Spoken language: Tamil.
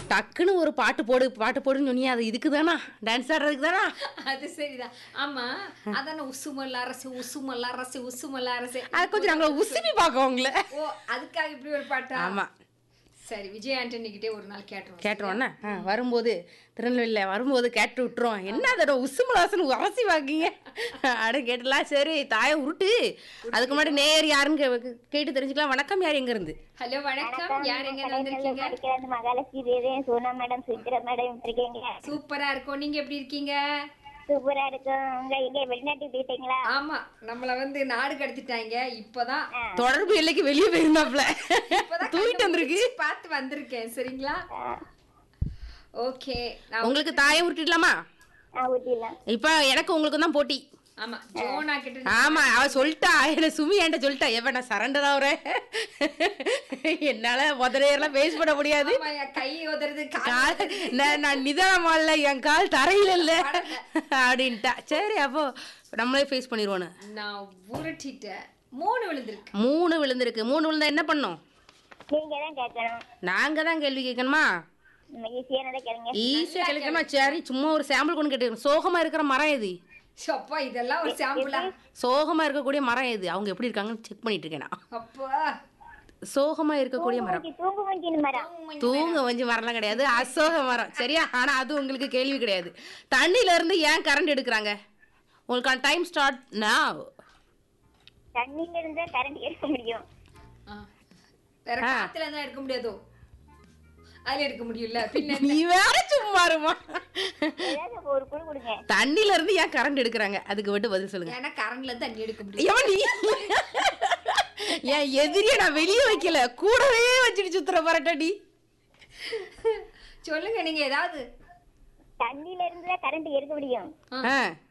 டக்குன்னு ஒரு பாட்டு போடு பாட்டு போடுன்னு சொன்னியே அது இதுக்கு தானா டான்ஸ் ஆடுறதுக்கு தானா அது சரிதான் ஆமா அதான உசுமல் அரசு உசுமல் அரசு உசுமல் அரசு அது கொஞ்சம் நாங்களை உசுப்பி பார்க்க உங்களை ஓ அதுக்காக இப்படி ஒரு பாட்டா ஆமா சரி விஜய் ஆண்டனி கிட்டே ஒரு நாள் கேட்டுருவோம் கேட்டுருவோண்ணா ஆ வரும்போது திருநெல்வேலியில் வரும்போது கேட்டு விட்டுருவோம் என்ன அதோட உசுமலாசன் அவசி வாக்கிங்க அட கேட்டலாம் சரி தாயை உருட்டு அதுக்கு முன்னாடி நேர் யாருன்னு கே- கேட்டு தெரிஞ்சுக்கலாம் வணக்கம் யார் எங்க இருந்து ஹலோ வணக்கம் யார் எங்க வந்திருக்கீங்க படிக்கிறது மகாலட்சுமி தேவி சோனா மேடம் சுந்தர மேடம் இருக்கீங்க சூப்பரா இருக்கும் நீங்க எப்படி இருக்கீங்க சூப்பரா இருக்கும் உங்க எங்க வெளிநாட்டுக்கு போயிட்டீங்களா ஆமா நம்மள வந்து நாடு கடத்திட்டாங்க இப்பதான் தொடர்பு எல்லைக்கு வெளியே போயிருந்தாப்ல இப்பதான் தூக்கிட்டு வந்திருக்கு கண்டுபிடிச்சு பார்த்து வந்திருக்கேன் சரிங்களா ஓகே நான் உங்களுக்கு தாயை உருட்டிடலாமா ஆ ஊட்டிடலாம் இப்போ எனக்கு உங்களுக்கு தான் போட்டி ஆமா ஜோனா கிட்ட ஆமா அவ சொல்லிட்டா என்ன சுமி என்கிட்ட சொல்லிட்டா எவன் நான் சரண்டர் ஆகுறேன் என்னால முதலையெல்லாம் பேஸ் பண்ண முடியாது ஆமா, என் கை உதறது கால் நான் நான் நிதானமா இல்ல என் கால் தரையில இல்ல அப்படின்ட்டா சரி அப்போ நம்மளே ஃபேஸ் பண்ணிடுவோன்னு நான் உருட்டிட்டேன் மூணு விழுந்திருக்கு மூணு விழுந்திருக்கு மூணு விழுந்தா என்ன பண்ணோம் நீங்க தான் கேட்கணும் நாங்க தான் கேள்வி கேட்கணுமா ஈஸியானதை கேளுங்க ஈஸியா கேட்கணுமா சரி சும்மா ஒரு சாம்பிள் கொண்டு கேட்டு சோகமா இருக்கிற மரம் எது அப்பா இதெல்லாம் ஒரு சாம்பிளா சோகமா இருக்கக்கூடிய மரம் எது அவங்க எப்படி இருக்காங்கன்னு செக் பண்ணிட்டு இருக்கேன் நான் அப்பா சோகமா இருக்கக்கூடிய மரம் மூஞ்சி, தூங்கு மூஞ்சின்னு மரம் தூங்க வஞ்சி மரம்லாம் கிடையாது அசோக மரம் சரியா ஆனா அது உங்களுக்கு கேள்வி கிடையாது தண்ணியில இருந்து ஏன் கரண்ட் எடுக்கிறாங்க உங்களுக்கான டைம் ஸ்டார்ட் now தண்ணியில இருந்தா கரண்ட் எடுக்க முடியும் ஆ. வேற காத்துல இருந்தா எடுக்க முடியாதோ அதுல எடுக்க முடியல பின்ன நீ வேற சும்மா இருமா ஏதாவது ஒரு குழு கொடுங்க தண்ணியில இருந்து ஏன் கரண்ட் எடுக்கிறாங்க அதுக்கு மட்டும் பதில் சொல்லுங்க ஏன்னா கரண்ட்ல இருந்து தண்ணி எடுக்க முடியும் எவன் நீ என் எதிரியை நான் வெளியே வைக்கல கூடவே வச்சுட்டு சுத்துற பரட்டடி சொல்லுங்க நீங்க ஏதாவது தண்ணியில இருந்து தான் கரண்ட் எடுக்க முடியும் ஆ